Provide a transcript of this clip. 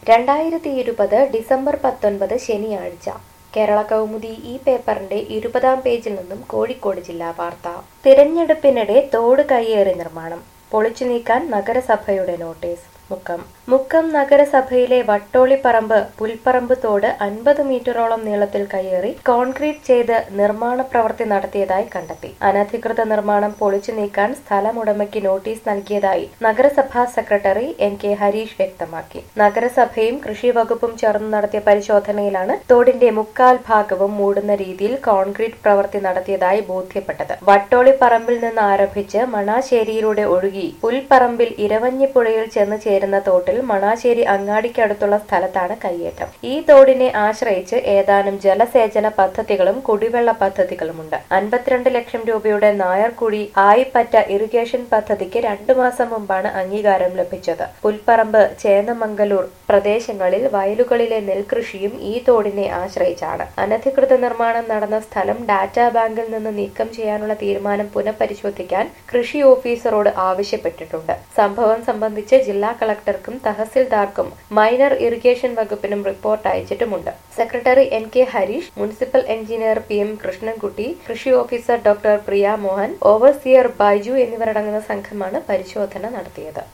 രണ്ടായിരത്തി ഇരുപത് ഡിസംബർ പത്തൊൻപത് ശനിയാഴ്ച കേരള കൗമുദി ഈ പേപ്പറിന്റെ ഇരുപതാം പേജിൽ നിന്നും കോഴിക്കോട് ജില്ലാ വാർത്ത തിരഞ്ഞെടുപ്പിനിടെ തോട് കയ്യേറി നിർമ്മാണം പൊളിച്ചു നീക്കാൻ നഗരസഭയുടെ നോട്ടീസ് മുക്കം മുക്കം നഗരസഭയിലെ വട്ടോളിപ്പറമ്പ് പുൽപ്പറമ്പ് തോട് അൻപത് മീറ്ററോളം നീളത്തിൽ കയ്യേറി കോൺക്രീറ്റ് ചെയ്ത് നിർമ്മാണ പ്രവൃത്തി നടത്തിയതായി കണ്ടെത്തി അനധികൃത നിർമ്മാണം പൊളിച്ചു നീക്കാൻ സ്ഥലമുടമയ്ക്ക് നോട്ടീസ് നൽകിയതായി നഗരസഭാ സെക്രട്ടറി എൻ കെ ഹരീഷ് വ്യക്തമാക്കി നഗരസഭയും കൃഷി വകുപ്പും ചേർന്ന് നടത്തിയ പരിശോധനയിലാണ് തോടിന്റെ മുക്കാൽ ഭാഗവും മൂടുന്ന രീതിയിൽ കോൺക്രീറ്റ് പ്രവൃത്തി നടത്തിയതായി ബോധ്യപ്പെട്ടത് വട്ടോളിപ്പറമ്പിൽ നിന്ന് ആരംഭിച്ച് മണാശ്ശേരിയിലൂടെ ഒഴുകി പുൽപ്പറമ്പിൽ ഇരവഞ്ഞിപ്പുഴയിൽ ചെന്ന് ചേരുന്ന തോട്ടിൽ മണാശ്ശേരി അങ്ങാടിക്കടുത്തുള്ള സ്ഥലത്താണ് കയ്യേറ്റം ഈ തോടിനെ ആശ്രയിച്ച് ഏതാനും ജലസേചന പദ്ധതികളും കുടിവെള്ള പദ്ധതികളുമുണ്ട് അൻപത്തിരണ്ട് ലക്ഷം രൂപയുടെ നായർകുഴി ആയിപ്പറ്റ ഇറിഗേഷൻ പദ്ധതിക്ക് രണ്ടു മാസം മുമ്പാണ് അംഗീകാരം ലഭിച്ചത് പുൽപ്പറമ്പ് ചേന്നമംഗലൂർ പ്രദേശങ്ങളിൽ വയലുകളിലെ നെൽകൃഷിയും ഈ തോടിനെ ആശ്രയിച്ചാണ് അനധികൃത നിർമ്മാണം നടന്ന സ്ഥലം ഡാറ്റാ ബാങ്കിൽ നിന്ന് നീക്കം ചെയ്യാനുള്ള തീരുമാനം പുനഃപരിശോധിക്കാൻ കൃഷി ഓഫീസറോട് ആവശ്യപ്പെട്ടിട്ടുണ്ട് സംഭവം സംബന്ധിച്ച് ജില്ലാ കളക്ടർക്കും തഹസിൽദാർക്കും മൈനർ ഇറിഗേഷൻ വകുപ്പിനും റിപ്പോർട്ട് അയച്ചിട്ടുമുണ്ട് secretary N K Harish municipal engineer P M Krishnankutty കൃഷി officer doctor Priya Mohan overseer Baiju എന്നിവരടങ്ങുന്ന സംഘമാണ് പരിശോധന നടത്തിയത്